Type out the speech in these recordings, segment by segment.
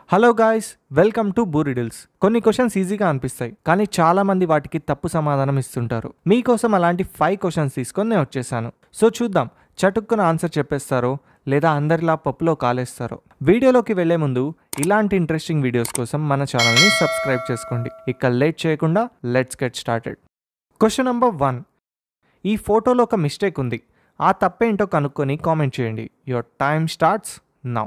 hello guys welcome to బూరిడిల్స్ కొన్ని questions ఈజీగా అనిపిస్తాయి కానీ చాలా మంది వాటికి తప్పు సమాధానం ఇస్తుంటారు మీకోసం అలాంటి ఫైవ్ క్వశ్చన్స్ తీసుకొని నేను వచ్చేసాను సో చూద్దాం చటుక్కున ఆన్సర్ చెప్పేస్తారో లేదా అందరిలా పప్పులో కాలేస్తారో వీడియోలోకి వెళ్లే ముందు ఇలాంటి ఇంట్రెస్టింగ్ వీడియోస్ కోసం మన ఛానల్ని సబ్స్క్రైబ్ చేసుకోండి ఇక లేట్ చేయకుండా let's get started question number one ఈ ఫోటోలో ఒక మిస్టేక్ ఉంది ఆ తప్పేంటో కనుక్కొని కామెంట్ చేయండి your time starts now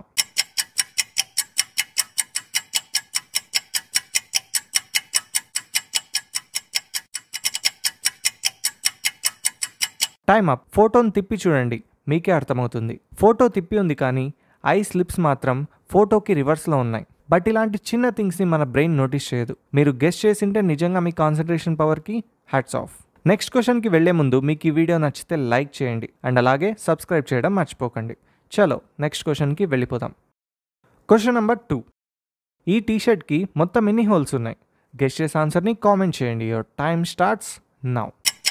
time up ఫోటోని తిప్పి చూడండి మీకే అర్థమవుతుంది ఫోటో తిప్పి ఉంది కానీ ఐ స్లిప్స్ మాత్రం ఫోటోకి రివర్స్లో ఉన్నాయి బట్ ఇలాంటి చిన్న థింగ్స్ని మన బ్రెయిన్ నోటీస్ చేయదు మీరు గెస్ట్ చేసింటే నిజంగా మీ కాన్సన్ట్రేషన్ పవర్కి హ్యాట్స్ ఆఫ్ నెక్స్ట్ క్వశ్చన్కి వెళ్లే ముందు మీకు ఈ వీడియో నచ్చితే లైక్ చేయండి అండ్ అలాగే సబ్స్క్రైబ్ చేయడం మర్చిపోకండి చలో నెక్స్ట్ క్వశ్చన్కి వెళ్ళిపోదాం క్వశ్చన్ నెంబర్ టూ ఈ టీషర్ట్కి మొత్తం ఎన్ని హోల్స్ ఉన్నాయి గెస్ట్ చేసే ఆన్సర్ని కామెంట్ చేయండి your time starts now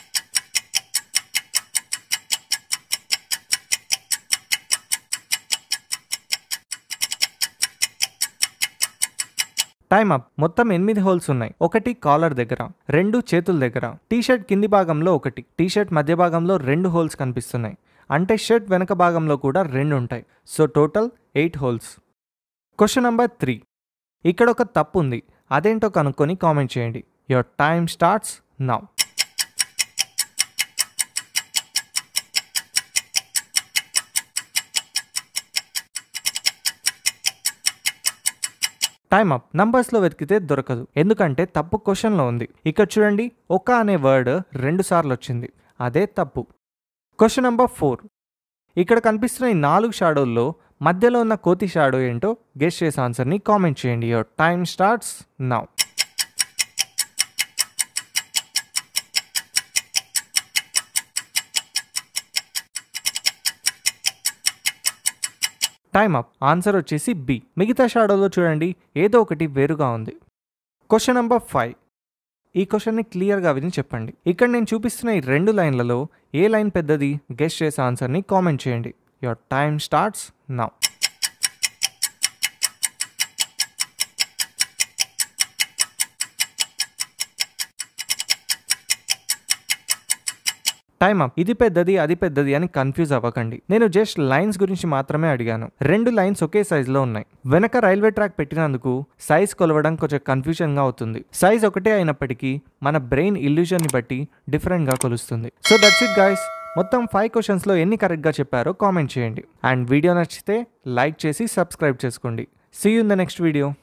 time up మొత్తం ఎనిమిది హోల్స్ ఉన్నాయి ఒకటి కాలర్ దగ్గర రెండు చేతుల దగ్గర టీ షర్ట్ కింది భాగంలో ఒకటి టీ షర్ట్ మధ్య భాగంలో రెండు హోల్స్ కనిపిస్తున్నాయి అంటే షర్ట్ వెనక భాగంలో కూడా రెండు ఉంటాయి so total eight holes question number three ఇక్కడ ఒక తప్పు ఉంది అదేంటో కనుక్కొని కామెంట్ చేయండి your time starts now time up నంబర్స్లో వెతికితే దొరకదు ఎందుకంటే తప్పు క్వశ్చన్లో ఉంది ఇక్కడ చూడండి ఒక అనే వర్డ్ రెండు సార్లు వచ్చింది అదే తప్పు క్వశ్చన్ నెంబర్ ఫోర్ ఇక్కడ కనిపిస్తున్న ఈ నాలుగు షాడోల్లో మధ్యలో ఉన్న కోతి షాడో ఏంటో గెస్ట్ చేసే ఆన్సర్ని కామెంట్ చేయండి your time starts now time up answer వచ్చేసి బి మిగతా షాడోలో చూడండి ఏదో ఒకటి వేరుగా ఉంది క్వశ్చన్ నెంబర్ ఫైవ్ ఈ క్వశ్చన్ని క్లియర్గా విని చెప్పండి ఇక్కడ నేను చూపిస్తున్న ఈ రెండు లైన్లలో ఏ లైన్ పెద్దది గెస్ట్ చేసే ఆన్సర్ని కామెంట్ చేయండి your time starts now time up ఇది పెద్దది అది పెద్దది అని కన్ఫ్యూజ్ అవ్వకండి నేను జస్ట్ లైన్స్ గురించి మాత్రమే అడిగాను రెండు లైన్స్ ఒకే సైజులో ఉన్నాయి వెనక రైల్వే ట్రాక్ పెట్టినందుకు సైజ్ కొలవడం కొంచెం కన్ఫ్యూజన్గా అవుతుంది సైజ్ ఒకటే అయినప్పటికీ మన బ్రెయిన్ ఇల్యూజన్ని బట్టి డిఫరెంట్గా కొలుస్తుంది సో దట్స్ ఇట్ గైస్ మొత్తం ఫైవ్ క్వశ్చన్స్లో ఎన్ని కరెక్ట్గా చెప్పారో కామెంట్ చేయండి అండ్ వీడియో నచ్చితే లైక్ చేసి సబ్స్క్రైబ్ చేసుకోండి see you in the next video